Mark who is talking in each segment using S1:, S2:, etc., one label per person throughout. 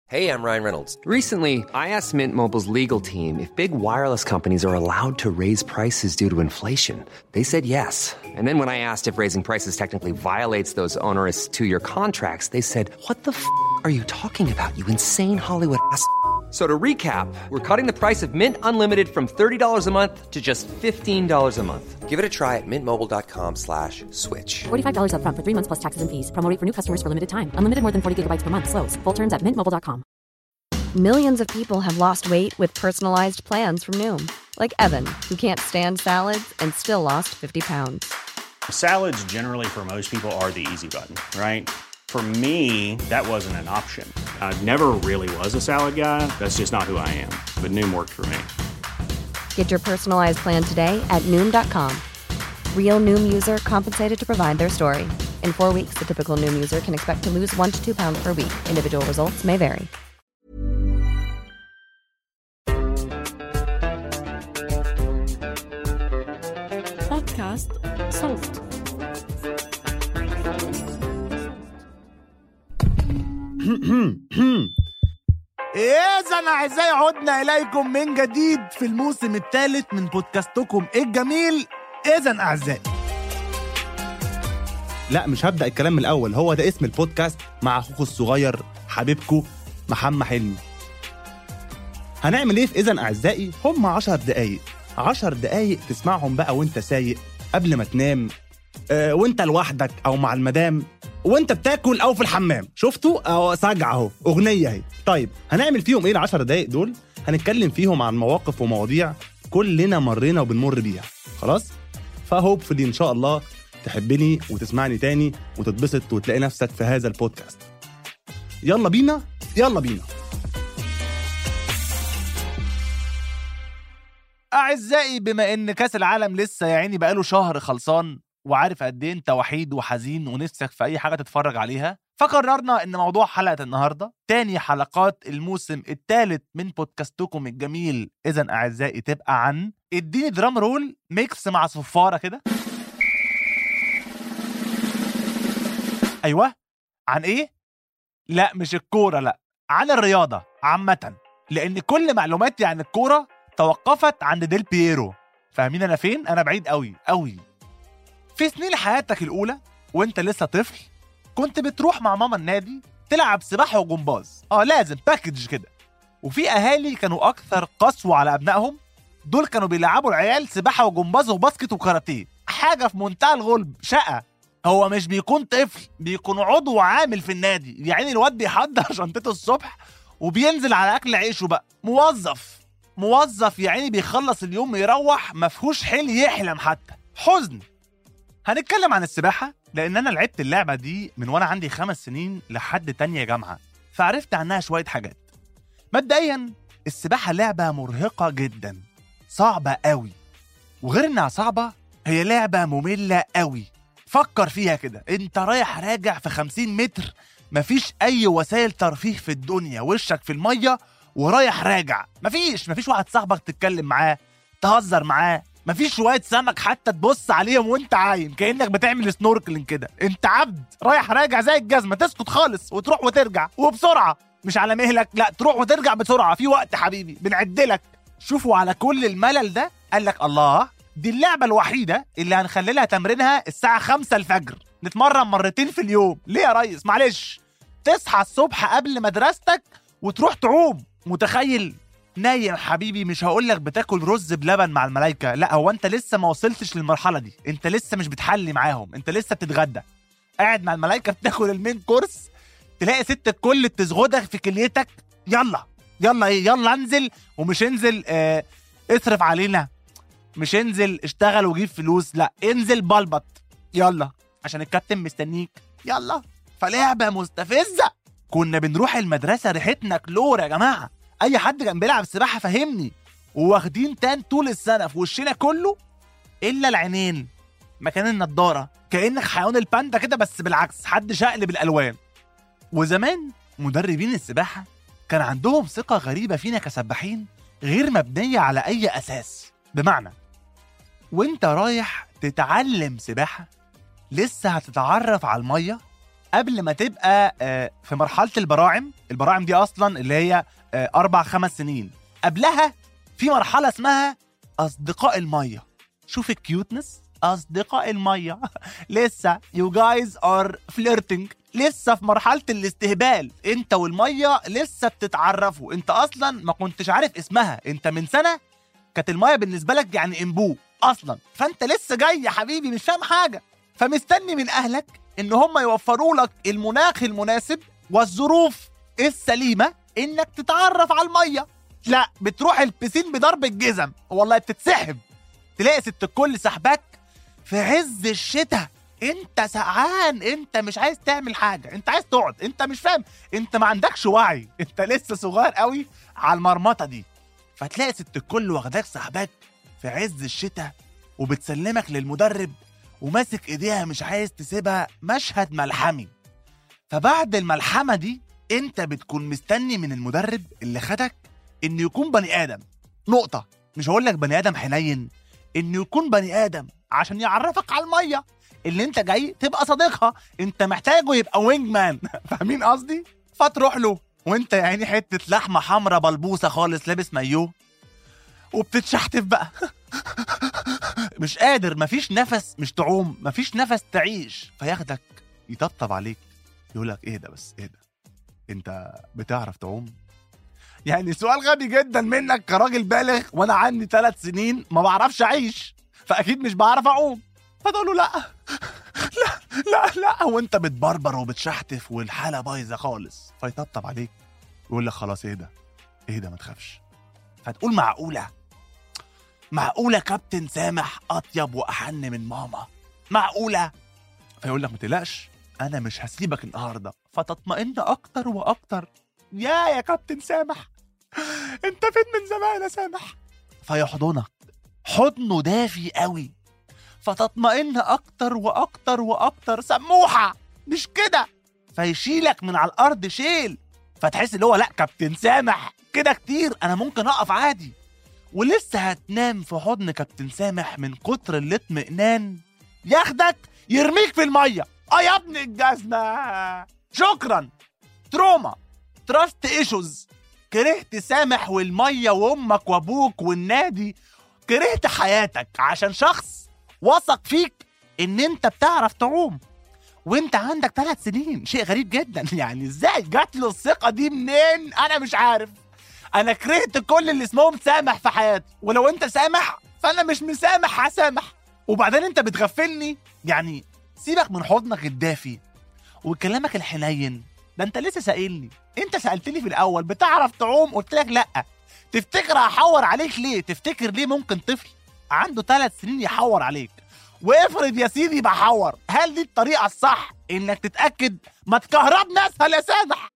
S1: Hey, I'm Ryan Reynolds.
S2: Recently, I asked Mint Mobile's legal team if big wireless companies are allowed to raise prices due to inflation. They said yes. And then when I asked if raising prices technically violates those onerous two year contracts, they said, What the f are you talking about, you insane Hollywood ass? So to recap, we're cutting the price of Mint Unlimited from $30 a month to just $15 a month.
S1: Give it a try at mintmobile.com slash switch.
S3: $45 upfront for three months plus taxes and fees. Promo rate for new customers for limited time. Unlimited more than 40 gigabytes per month. Slows. Full terms at mintmobile.com.
S4: Millions of people have lost weight with personalized plans from Noom, like Evan, who can't stand salads and still lost 50 pounds.
S5: Salads, generally, for most people, are the easy button, right? For me, that wasn't an option. I never really was a salad guy. That's just not who I am. But Noom worked for me.
S4: Get your personalized plan today at Noom.com. Real Noom user compensated to provide their story. In four weeks, the typical Noom user can expect to lose one to two pounds per week. Individual results may vary.
S6: بودكاست صوت
S7: إذا أعزائي عدنا إليكم من جديد في الموسم الثالث من بودكاستكم الجميل إذا أعزائي لا مش هبدأ الكلام من الأول هو ده اسم البودكاست مع أخوكم الصغير حبيبكم محمد حلمي هنعمل إيه في إذا أعزائي هم عشر دقايق عشر دقايق تسمعهم بقى وانت سايق قبل ما تنام آه وانت لوحدك او مع المدام وانت بتاكل او في الحمام شفتوا اهو سجع اهو اغنيه اهي طيب هنعمل فيهم ايه العشر دقايق دول هنتكلم فيهم عن مواقف ومواضيع كلنا مرينا وبنمر بيها خلاص فهوبفلي ان شاء الله تحبني وتسمعني تاني وتتبسط وتلاقي نفسك في هذا البودكاست يلا بينا يلا بينا أعزائي بما إن كأس العالم لسه يا عيني بقاله شهر خلصان وعارف قد إيه أنت وحيد وحزين ونفسك في أي حاجة تتفرج عليها فقررنا إن موضوع حلقة النهاردة تاني حلقات الموسم الثالث من بودكاستكم الجميل إذا أعزائي تبقى عن اديني درام رول ميكس مع صفارة كده أيوه عن إيه؟ لا مش الكورة لا عن الرياضة عامة لأن كل معلوماتي عن الكورة توقفت عند ديل بييرو فاهمين انا فين انا بعيد قوي قوي في سنين حياتك الاولى وانت لسه طفل كنت بتروح مع ماما النادي تلعب سباحه وجمباز اه لازم باكج كده وفي اهالي كانوا اكثر قسوه على ابنائهم دول كانوا بيلعبوا العيال سباحه وجمباز وباسكت وكاراتيه حاجه في منتهى الغلب شقه هو مش بيكون طفل بيكون عضو عامل في النادي يعني الواد بيحضر شنطته الصبح وبينزل على اكل عيشه بقى موظف موظف يا عيني بيخلص اليوم يروح مفهوش حيل يحلم حتى حزن هنتكلم عن السباحة لأن أنا لعبت اللعبة دي من وأنا عندي خمس سنين لحد تانية جامعة فعرفت عنها شوية حاجات مبدئيا السباحة لعبة مرهقة جدا صعبة قوي وغير إنها صعبة هي لعبة مملة قوي فكر فيها كده انت رايح راجع في 50 متر مفيش أي وسائل ترفيه في الدنيا وشك في المية ورايح راجع مفيش مفيش واحد صاحبك تتكلم معاه تهزر معاه مفيش شويه سمك حتى تبص عليهم وانت عايم كانك بتعمل سنوركلينج كده انت عبد رايح راجع زي الجزمه تسكت خالص وتروح وترجع وبسرعه مش على مهلك لا تروح وترجع بسرعه في وقت حبيبي بنعدلك شوفوا على كل الملل ده قال لك الله دي اللعبه الوحيده اللي هنخلي لها تمرينها الساعه 5 الفجر نتمرن مرتين في اليوم ليه يا ريس معلش تصحى الصبح قبل مدرستك وتروح تعوم متخيل نايم حبيبي مش هقول لك بتاكل رز بلبن مع الملايكه لا هو انت لسه ما وصلتش للمرحله دي انت لسه مش بتحلي معاهم انت لسه بتتغدى قاعد مع الملايكه بتاكل المين كورس تلاقي ست الكل تزغدك في كليتك يلا يلا ايه يلا انزل ومش انزل اه اصرف علينا مش انزل اشتغل وجيب فلوس لا انزل بلبط يلا عشان الكابتن مستنيك يلا فلعبه مستفزه كنا بنروح المدرسه ريحتنا كلور يا جماعه اي حد كان بيلعب سباحه فهمني وواخدين تان طول السنه في وشنا كله الا العينين مكان النضاره كانك حيوان الباندا كده بس بالعكس حد شقلب الالوان وزمان مدربين السباحه كان عندهم ثقه غريبه فينا كسباحين غير مبنيه على اي اساس بمعنى وانت رايح تتعلم سباحه لسه هتتعرف على الميه قبل ما تبقى آه، في مرحله البراعم البراعم دي اصلا اللي هي آه، اربع خمس سنين قبلها في مرحله اسمها اصدقاء الميه شوف الكيوتنس اصدقاء الميه لسه يو جايز ار فليرتنج لسه في مرحله الاستهبال انت والميه لسه بتتعرفوا انت اصلا ما كنتش عارف اسمها انت من سنه كانت الميه بالنسبه لك يعني انبوه اصلا فانت لسه جاي يا حبيبي مش فاهم حاجه فمستني من اهلك ان هم يوفروا لك المناخ المناسب والظروف السليمه انك تتعرف على الميه لا بتروح البسين بضرب الجزم والله بتتسحب تلاقي ست الكل سحباك في عز الشتاء انت سقعان انت مش عايز تعمل حاجه انت عايز تقعد انت مش فاهم انت ما عندكش وعي انت لسه صغير قوي على المرمطه دي فتلاقي ست الكل واخداك سحباك في عز الشتاء وبتسلمك للمدرب وماسك ايديها مش عايز تسيبها مشهد ملحمي فبعد الملحمه دي انت بتكون مستني من المدرب اللي خدك انه يكون بني ادم نقطه مش هقول لك بني ادم حنين انه يكون بني ادم عشان يعرفك على الميه اللي انت جاي تبقى صديقها انت محتاجه يبقى وينج مان فاهمين قصدي فتروح له وانت يا عيني حته لحمه حمرا بلبوسه خالص لابس مايوه وبتتشحتف بقى مش قادر مفيش نفس مش تعوم مفيش نفس تعيش فياخدك يطبطب عليك يقول لك ايه ده بس ايه ده انت بتعرف تعوم يعني سؤال غبي جدا منك كراجل بالغ وانا عندي ثلاث سنين ما بعرفش اعيش فاكيد مش بعرف اعوم فتقول له لا لا لا لا وانت بتبربر وبتشحتف والحاله بايظه خالص فيطبطب عليك يقول لك خلاص ايه ده ايه ده ما تخافش فتقول معقوله معقوله كابتن سامح اطيب واحن من ماما معقوله فيقول لك ما تقلقش انا مش هسيبك النهارده فتطمئن اكتر واكتر يا يا كابتن سامح انت فين من زمان يا سامح فيحضنك حضنه دافي قوي فتطمئن اكتر واكتر واكتر سموحه مش كده فيشيلك من على الارض شيل فتحس اللي هو لا كابتن سامح كده كتير انا ممكن اقف عادي ولسه هتنام في حضن كابتن سامح من كتر الاطمئنان ياخدك يرميك في الميه اه يا ابن الجزمه شكرا تروما تراست ايشوز كرهت سامح والميه وامك وابوك والنادي كرهت حياتك عشان شخص وثق فيك ان انت بتعرف تعوم وانت عندك ثلاث سنين شيء غريب جدا يعني ازاي جات له الثقه دي منين انا مش عارف انا كرهت كل اللي اسمهم سامح في حياتي ولو انت سامح فانا مش مسامح هسامح وبعدين انت بتغفلني يعني سيبك من حضنك الدافي وكلامك الحنين ده انت لسه سائلني انت سالتني في الاول بتعرف تعوم قلت لك لا تفتكر هحور عليك ليه تفتكر ليه ممكن طفل عنده ثلاث سنين يحور عليك وافرض يا سيدي بحور هل دي الطريقه الصح انك تتاكد ما تكهربنا اسهل يا سامح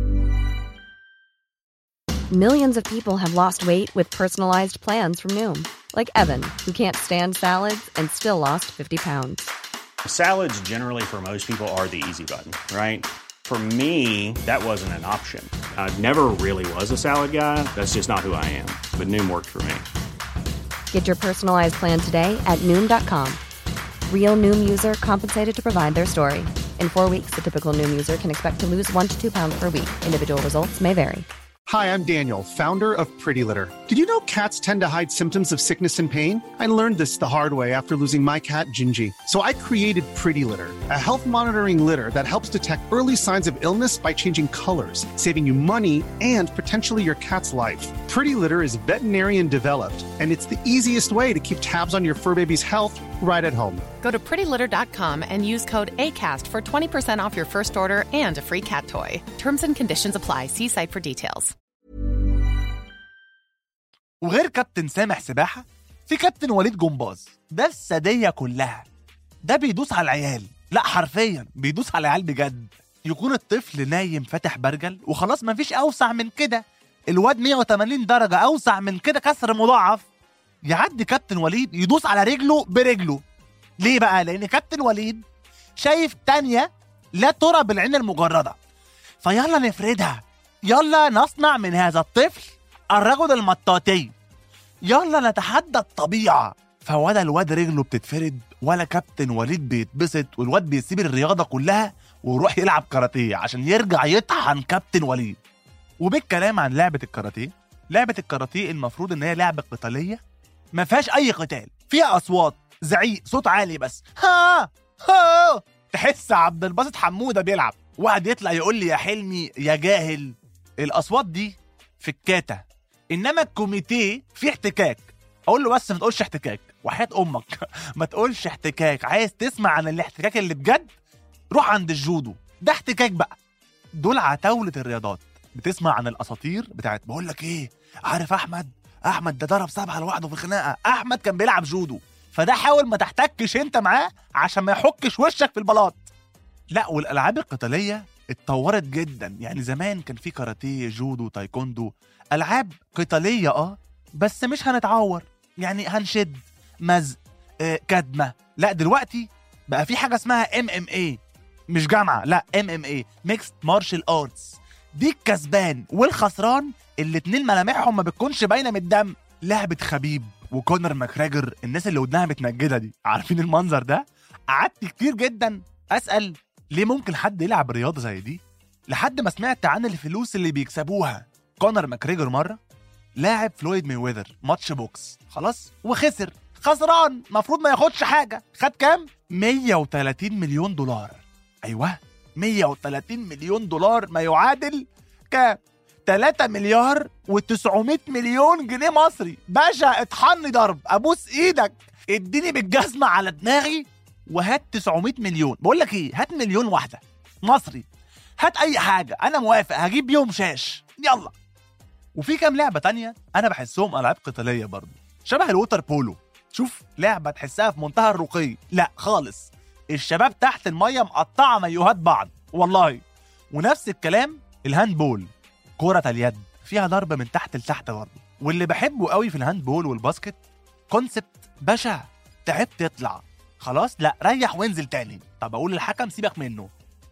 S4: Millions of people have lost weight with personalized plans from Noom, like Evan, who can't stand salads and still lost 50 pounds.
S5: Salads, generally, for most people, are the easy button, right? For me, that wasn't an option. I never really was a salad guy. That's just not who I am. But Noom worked for me.
S4: Get your personalized plan today at Noom.com. Real Noom user compensated to provide their story. In four weeks, the typical Noom user can expect to lose one to two pounds per week. Individual results may vary.
S8: Hi, I'm Daniel, founder of Pretty Litter. Did you know cats tend to hide symptoms of sickness and pain? I learned this the hard way after losing my cat, Gingy. So I created Pretty Litter, a health monitoring litter that helps detect early signs of illness by changing colors, saving you money and potentially your cat's life. Pretty Litter is veterinarian developed, and it's the easiest way to keep tabs on your fur baby's health right at home.
S9: Go to prettylitter.com and use code ACAST for 20% off your first order and a free cat toy. Terms and conditions apply. See site for details.
S7: وغير كابتن سامح سباحه في كابتن وليد جمباز ده الساديه كلها ده بيدوس على العيال لا حرفيا بيدوس على العيال بجد يكون الطفل نايم فاتح برجل وخلاص مفيش اوسع من كده الواد 180 درجه اوسع من كده كسر مضاعف يعدي كابتن وليد يدوس على رجله برجله ليه بقى لان كابتن وليد شايف تانية لا ترى بالعين المجرده فيلا نفردها يلا نصنع من هذا الطفل الرجل المطاطي يلا نتحدى الطبيعة فولا الواد رجله بتتفرد ولا كابتن وليد بيتبسط والواد بيسيب الرياضة كلها ويروح يلعب كاراتيه عشان يرجع يطحن كابتن وليد وبالكلام عن لعبه الكاراتيه لعبه الكاراتيه المفروض ان هي لعبه قتاليه ما فيهاش اي قتال فيها اصوات زعيق صوت عالي بس ها ها تحس عبد الباسط حموده بيلعب واحد يطلع يقول لي يا حلمي يا جاهل الاصوات دي في الكاتا انما الكوميتيه فيه احتكاك اقول له بس ما تقولش احتكاك وحياه امك ما تقولش احتكاك عايز تسمع عن الاحتكاك اللي بجد روح عند الجودو ده احتكاك بقى دول عتاولة الرياضات بتسمع عن الاساطير بتاعت بقول لك ايه عارف احمد احمد ده ضرب سبعه لوحده في خناقه احمد كان بيلعب جودو فده حاول ما تحتكش انت معاه عشان ما يحكش وشك في البلاط لا والالعاب القتاليه اتطورت جدا يعني زمان كان في كاراتيه جودو تايكوندو العاب قتاليه اه بس مش هنتعور يعني هنشد مزق آه، كدمه لا دلوقتي بقى في حاجه اسمها ام ام اي مش جامعه لا ام ام اي ميكست مارشال ارتس دي الكسبان والخسران الاتنين ملامحهم ما بتكونش باينه من الدم لعبه خبيب وكونر ماكراجر الناس اللي ودنها متنجده دي عارفين المنظر ده قعدت كتير جدا اسال ليه ممكن حد يلعب رياضه زي دي لحد ما سمعت عن الفلوس اللي بيكسبوها كونر ماكريجر مره لاعب فلويد ميوذر ماتش بوكس خلاص وخسر خسران المفروض ما ياخدش حاجه خد كام 130 مليون دولار ايوه 130 مليون دولار ما يعادل كام 3 مليار و900 مليون جنيه مصري باشا اطحني ضرب ابوس ايدك اديني بالجزمه على دماغي وهات 900 مليون بقول لك ايه هات مليون واحده مصري هات اي حاجه انا موافق هجيب بيهم شاش يلا وفي كام لعبه تانية انا بحسهم العاب قتاليه برضه شبه الووتر بولو شوف لعبه تحسها في منتهى الرقي لا خالص الشباب تحت الميه مقطعه مايوهات بعض والله ونفس الكلام الهاند بول كرة اليد فيها ضرب من تحت لتحت برضه واللي بحبه قوي في الهاند بول والباسكت كونسبت بشع تعبت اطلع خلاص لا ريح وانزل تاني طب اقول للحكم سيبك منه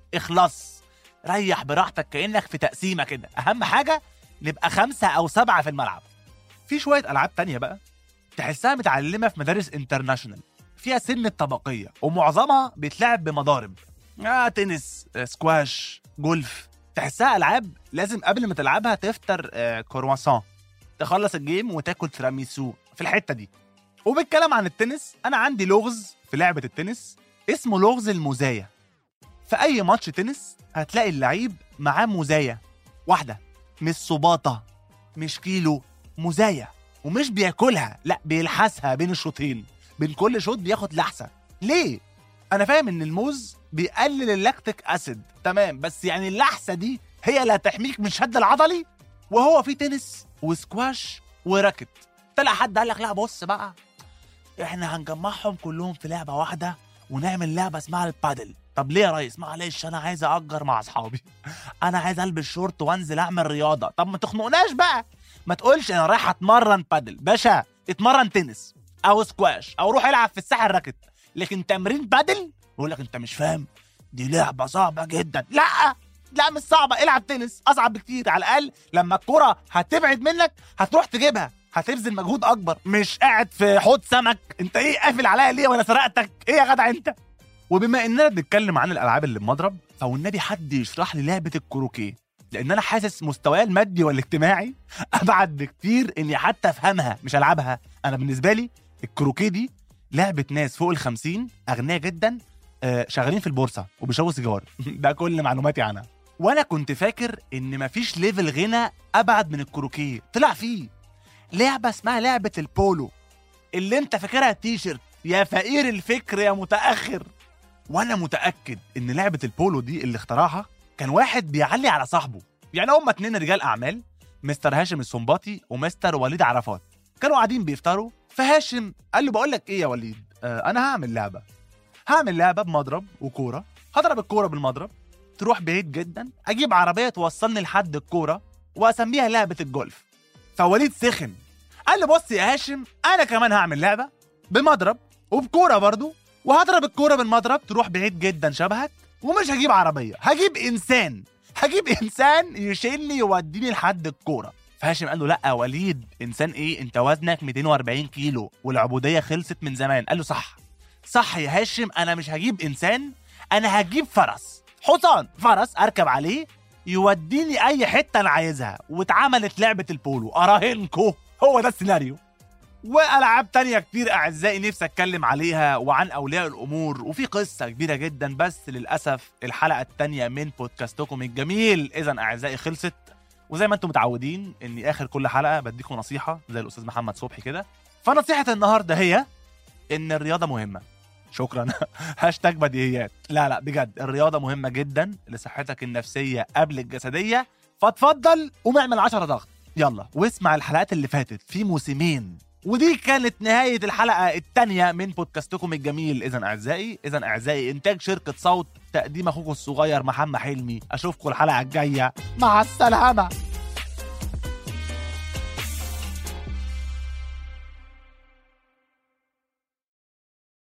S7: اخلص ريح براحتك كانك في تقسيمه كده اهم حاجه نبقى خمسه او سبعه في الملعب في شويه العاب تانية بقى تحسها متعلمه في مدارس انترناشونال فيها سن الطبقيه ومعظمها بيتلعب بمضارب آه تنس آه، سكواش جولف تحسها العاب لازم قبل ما تلعبها تفطر آه، كرواسون تخلص الجيم وتاكل تراميسو في الحته دي وبالكلام عن التنس انا عندي لغز في لعبه التنس اسمه لغز المزايا في اي ماتش تنس هتلاقي اللعيب معاه مزايا واحده مش صباطه مش كيلو مزايا ومش بياكلها لا بيلحسها بين الشوطين بين كل شوط بياخد لحسه ليه انا فاهم ان الموز بيقلل اللاكتيك اسيد تمام بس يعني اللحسه دي هي اللي هتحميك من شد العضلي وهو في تنس وسكواش وراكت طلع حد قال لك لا بص بقى احنا هنجمعهم كلهم في لعبه واحده ونعمل لعبه اسمها البادل طب ليه يا ريس معلش انا عايز اجر مع اصحابي انا عايز البس شورت وانزل اعمل رياضه طب ما تخنقناش بقى ما تقولش انا رايح اتمرن بادل باشا اتمرن تنس او سكواش او روح العب في الساحه الراكت لكن تمرين بادل يقول لك انت مش فاهم دي لعبه صعبه جدا لا لا مش صعبه العب تنس اصعب بكتير على الاقل لما الكره هتبعد منك هتروح تجيبها هتبذل مجهود اكبر مش قاعد في حوض سمك انت ايه قافل عليا ليه وانا سرقتك ايه يا جدع انت وبما اننا بنتكلم عن الالعاب اللي بمضرب فوالنبي حد يشرح لي لعبه الكروكيه لان انا حاسس مستواي المادي والاجتماعي ابعد بكتير اني حتى افهمها مش العبها انا بالنسبه لي الكروكيه دي لعبه ناس فوق ال 50 اغنياء جدا آه، شغالين في البورصه وبيشربوا سيجار ده كل معلوماتي عنها وانا كنت فاكر ان مفيش ليفل غنى ابعد من الكروكيه طلع فيه لعبه اسمها لعبه البولو اللي انت فاكرها تيشرت يا فقير الفكر يا متاخر وانا متاكد ان لعبه البولو دي اللي اخترعها كان واحد بيعلي على صاحبه يعني هما اتنين رجال اعمال مستر هاشم السنباطي ومستر وليد عرفات كانوا قاعدين بيفطروا فهاشم قال له بقول لك ايه يا وليد آه انا هعمل لعبه هعمل لعبه بمضرب وكوره هضرب الكوره بالمضرب تروح بعيد جدا اجيب عربيه توصلني لحد الكوره واسميها لعبه الجولف فوليد سخن قال له بص يا هاشم انا كمان هعمل لعبه بمضرب وبكوره برضو وهضرب الكوره بالمضرب تروح بعيد جدا شبهك ومش هجيب عربيه هجيب انسان هجيب انسان يشيلني يوديني لحد الكوره فهاشم قال له لا يا وليد انسان ايه انت وزنك 240 كيلو والعبوديه خلصت من زمان قال له صح صح يا هاشم انا مش هجيب انسان انا هجيب فرس حصان فرس اركب عليه يوديني اي حته انا عايزها واتعملت لعبه البولو اراهنكو هو ده السيناريو والعاب تانية كتير اعزائي نفسي اتكلم عليها وعن اولياء الامور وفي قصه كبيره جدا بس للاسف الحلقه التانية من بودكاستكم الجميل اذا اعزائي خلصت وزي ما انتم متعودين اني اخر كل حلقه بديكم نصيحه زي الاستاذ محمد صبحي كده فنصيحه النهارده هي ان الرياضه مهمه شكرا هاشتاج بديهيات لا لا بجد الرياضه مهمه جدا لصحتك النفسيه قبل الجسديه فاتفضل قوم اعمل 10 ضغط يلا واسمع الحلقات اللي فاتت في موسمين ودي كانت نهاية الحلقة الثانية من بودكاستكم الجميل إذا أعزائي إذا أعزائي إنتاج شركة صوت تقديم أخوكم الصغير محمد حلمي أشوفكم الحلقة الجاية مع السلامة